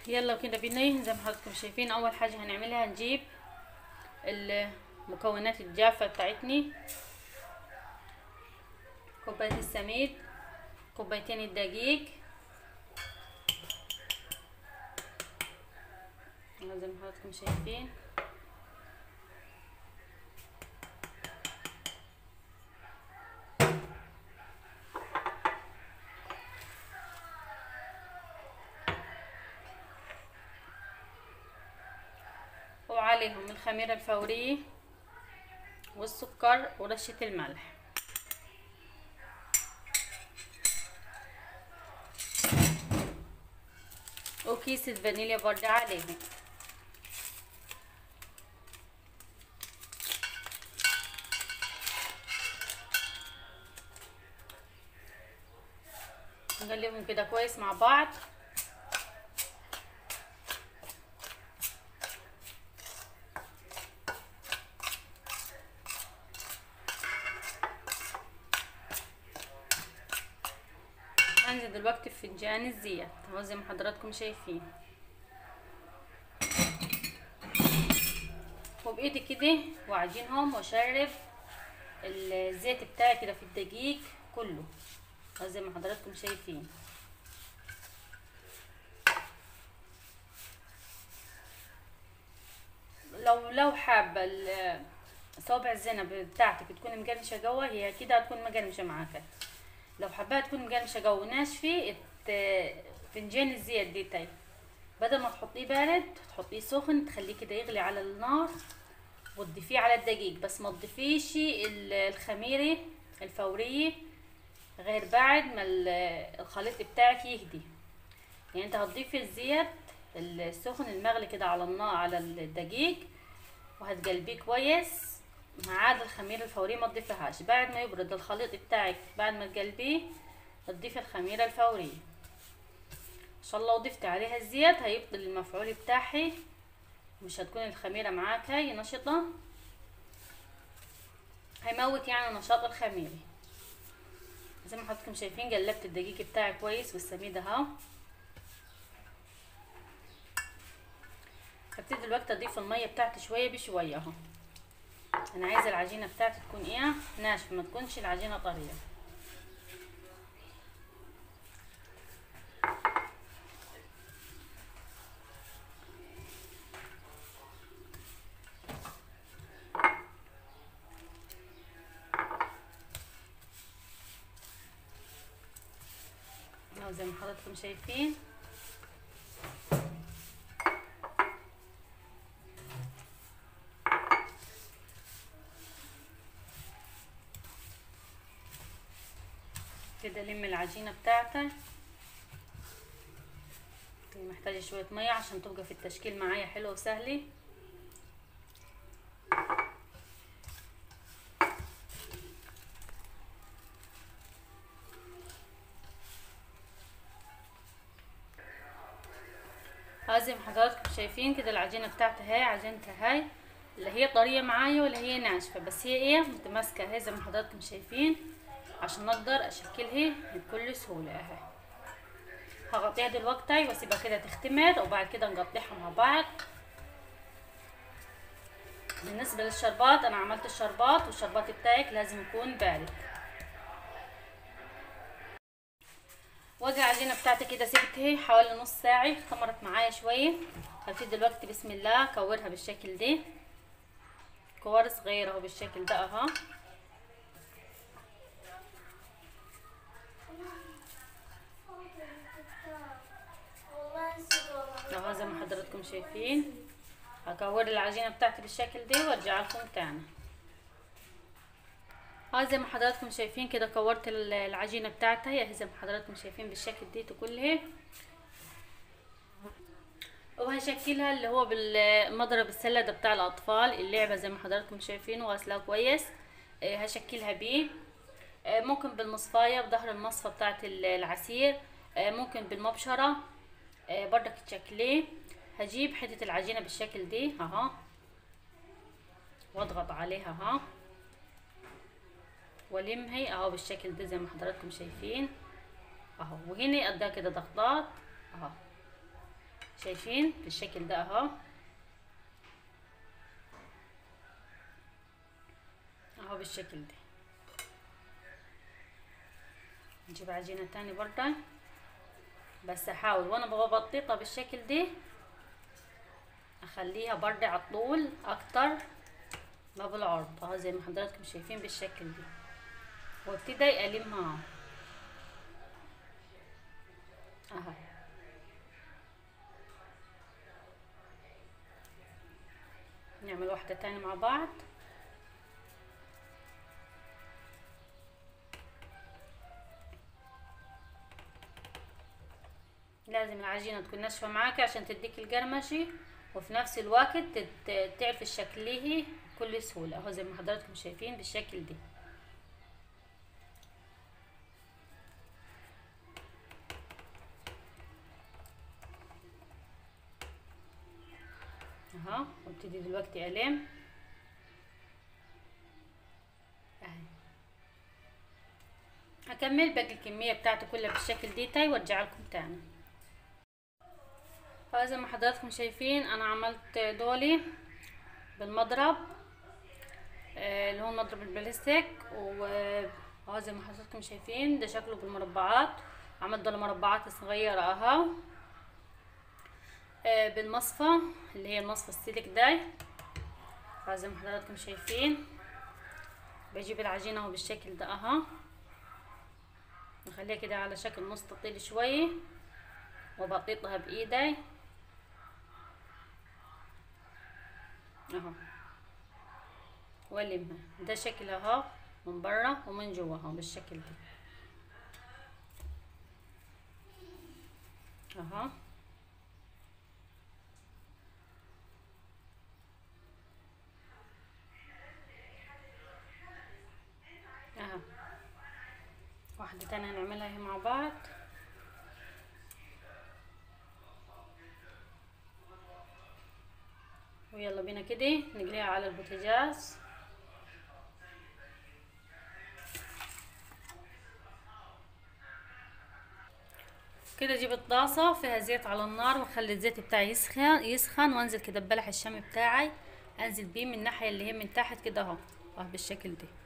يلا كده بنيه زي ما حضراتكم شايفين اول حاجه هنعملها هنجيب المكونات الجافه بتاعتني كوبايه السميد كوبايتين الدقيق زي ما حضراتكم شايفين وعليهم الخميرة الفورية والسكر ورشة الملح وكيس الفانيليا برضه عليهم نقلبهم كده كويس مع بعض هنزل دلوقتي في فنجان الزيت اهو زي ما حضراتكم شايفين وبايدي كده واعجنهم واشرب الزيت بتاعي كده في الدقيق كله اهو زي ما حضراتكم شايفين لو لو حابه صوابع الزينب بتاعتك تكون مقرمشه جوا هي كده هتكون مقرمشه معاك لو حباها تكون مقرمشه جو وناشفه فنجان الزيت دي تاي بدل ما تحطيه بارد تحطيه سخن تخليه كده يغلي على النار وتضيفيه على الدقيق بس ما تضيفيش الخميره الفوريه غير بعد ما الخليط بتاعك يهدي يعني انت هتضيفي الزيت السخن المغلي كده على النار على الدقيق وهتقلبيه كويس ما عاد الخميرة الفورية ما تضيفهاش بعد ما يبرد الخليط بتاعك بعد ما تقلبيه تضيفي الخميرة الفورية ان شاء الله وضفت عليها الزيت هيبطل المفعول بتاعي مش هتكون الخميرة معاك هاي نشطة هيموت يعني نشاط الخميرة زي ما حضراتكم شايفين قلبت الدقيق بتاعي كويس والسميد اهو هبتدي دلوقتي اضيف المية بتاعتي شوية بشوية اهو انا عايزه العجينه بتاعتي تكون ايه ناشفه ما تكونش العجينه طريه زي ما حضراتكم شايفين كده لم العجينه بتاعتي محتاجه شويه ميه عشان تبقى في التشكيل معايا حلوه وسهله ها زي ما حضراتكم شايفين كده العجينه بتاعتي هاي عجينتها هاي اللي هي طريه معايا ولا هي ناشفه بس هي ايه متماسكه اهي زي ما حضراتكم شايفين عشان اقدر اشكلها بكل سهوله اهي هغطيها دلوقتي واسيبها كده تختمر وبعد كده نقطعها مع بعض بالنسبه للشربات انا عملت الشربات والشربات بتاعك لازم يكون بارد واجي العجينه بتاعتي كده سبتها حوالي نص ساعه خمرت معايا شويه هبتدي دلوقتي بسم الله اكورها بالشكل ده كور صغيره اهو بالشكل ده اهو اهو زي ما حضراتكم شايفين هكور العجينه بتاعتي بالشكل ده وارجع لكم تاني ها زي ما حضراتكم شايفين كده كورت العجينه بتاعتها هي زي ما حضراتكم شايفين بالشكل دي كلها وهشكلها اللي هو بالمضرب السلة بتاع الاطفال اللعبه زي ما حضراتكم شايفين وغسلها كويس هشكلها بيه ممكن بالمصفايه بظهر المصفى بتاعت العصير ممكن بالمبشره برضك تشكليه هجيب حته العجينه بالشكل دي اهو واضغط عليها اهو والمها اهو بالشكل ده زي ما حضراتكم شايفين اهو وهنا اديها كده ضغطات اهو شايفين بالشكل ده اهو اهو بالشكل ده نجيب عجينة تاني برضه بس احاول وانا ببططها بالشكل ده اخليها برضه على الطول اكتر ما بالعرض اهو زي ما حضراتكم شايفين بالشكل ده وابتدي المها اهو نعمل واحدة تاني مع بعض لازم العجينة تكون ناشفة معاك عشان تديك القرمشة وفي نفس الوقت تت- تعرف الشكل ليه بكل سهولة اهو زي ما حضراتكم شايفين بالشكل ده اهو وابتدي دلوقتي الم اهي هكمل باقي الكمية بتاعته كلها بالشكل دي تاي وارجع لكم تاني فزي ما حضراتكم شايفين انا عملت دولي بالمضرب آه، اللي هو المضرب البلاستيك وهو زي ما حضراتكم شايفين ده شكله بالمربعات عملت دول مربعات صغيرة اهو آه، بالمصفى اللي هي المصفى السيليك داي زي ما حضراتكم شايفين بجيب العجينة اهو بالشكل ده اهو نخليها كده على شكل مستطيل شوي وبطيطها بايدي اهو والمها ده شكلها اهو من برا ومن جوا اهو بالشكل ده اهو اهو واحدة تانية هنعملها اهي مع بعض ويلا بينا كده نقليها على البوتاجاز كده اجيب الطاسة فيها زيت على النار واخلي الزيت بتاعي يسخن يسخن وانزل كده ببلح الشام بتاعي انزل بيه من الناحية اللي هي من تحت كده اهو اهو بالشكل ده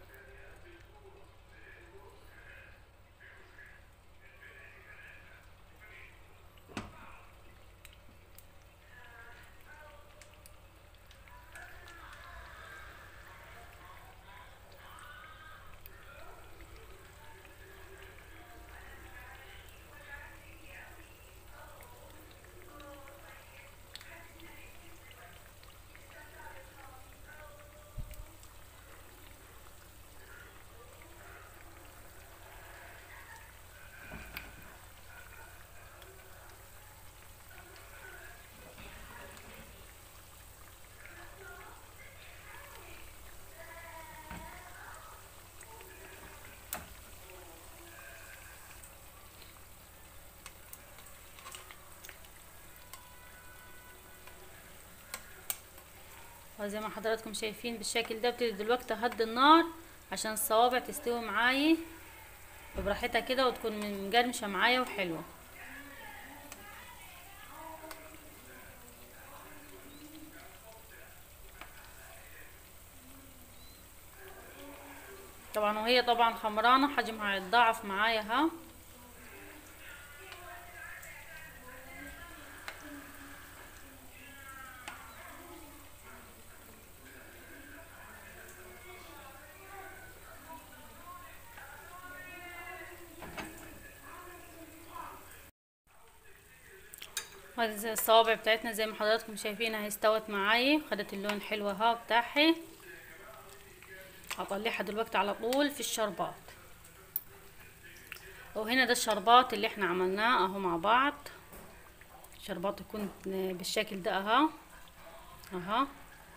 وزي ما حضراتكم شايفين بالشكل ده ابتدي دلوقتي اهدي النار عشان الصوابع تستوي معايا براحتها كده وتكون مقرمشة معايا وحلوة طبعا وهي طبعا خمرانة حجمها هيتضاعف معايا ها هذه الصوابع بتاعتنا زي ما حضراتكم شايفينها هي استوت معايا خدت اللون الحلو اهو بتاعها هطلعها دلوقتي على طول في الشربات وهنا ده الشربات اللي احنا عملناه اهو مع بعض شربات يكون بالشكل ده اهو اهو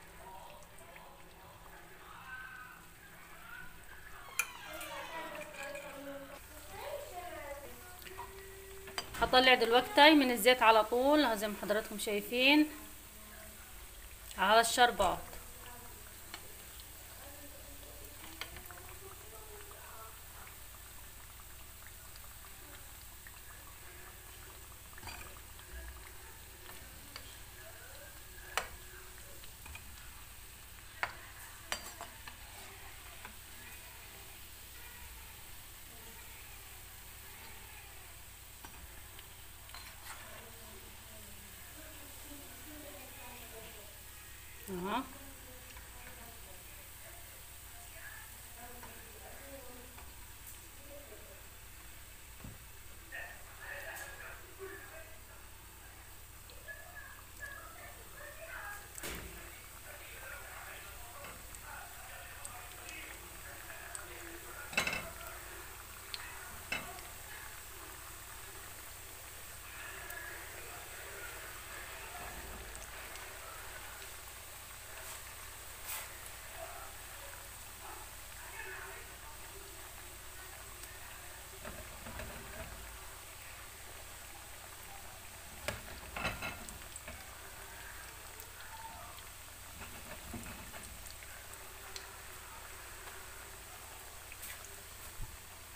هطلع دلوقتي من الزيت على طول اهو زي ما حضراتكم شايفين على الشربات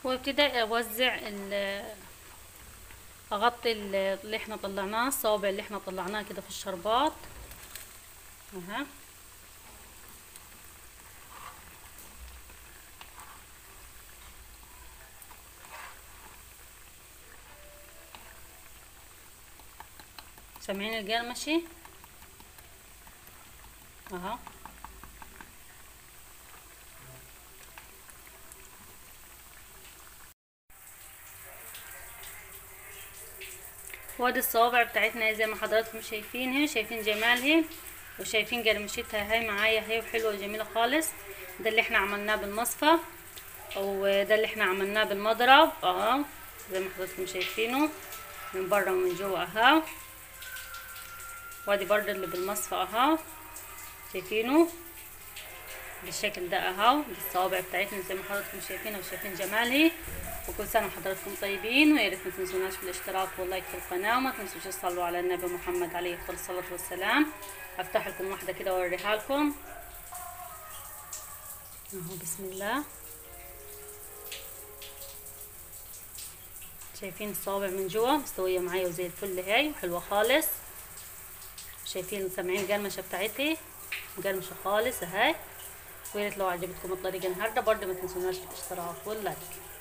وابتدائي اوزع ال اغطي ال- اللي احنا طلعناه الصوابع اللي احنا طلعناه كده في الشربات اها سامعين القرمشة اها وادي الصوابع بتاعتنا زي ما حضراتكم شايفينها شايفين جمالها وشايفين قرمشتها هاي معايا هي وحلوة وجميلة خالص ده اللي احنا عملناه بالمصفى وده اللي احنا عملناه بالمضرب اهو زي ما حضراتكم شايفينه من بره ومن جوه اهو وادي برضه اللي بالمصفى اهو شايفينه بالشكل ده اهو دي الصوابع بتاعتنا زي ما حضراتكم شايفينها وشايفين جمالها وكل سنه وحضراتكم طيبين ويا ريت ما تنسوناش بالاشتراك واللايك في القناه وما تنسوش تصلوا على النبي محمد عليه افضل الصلاه والسلام هفتح لكم واحده كده واوريها لكم اهو بسم الله شايفين الصوابع من جوا مستويه معايا وزي الفل هاي وحلوه خالص شايفين سامعين القرمشه بتاعتي مقرمشه خالص اهي ويا ريت لو عجبتكم الطريقه النهارده برضه ما تنسوناش بالاشتراك واللايك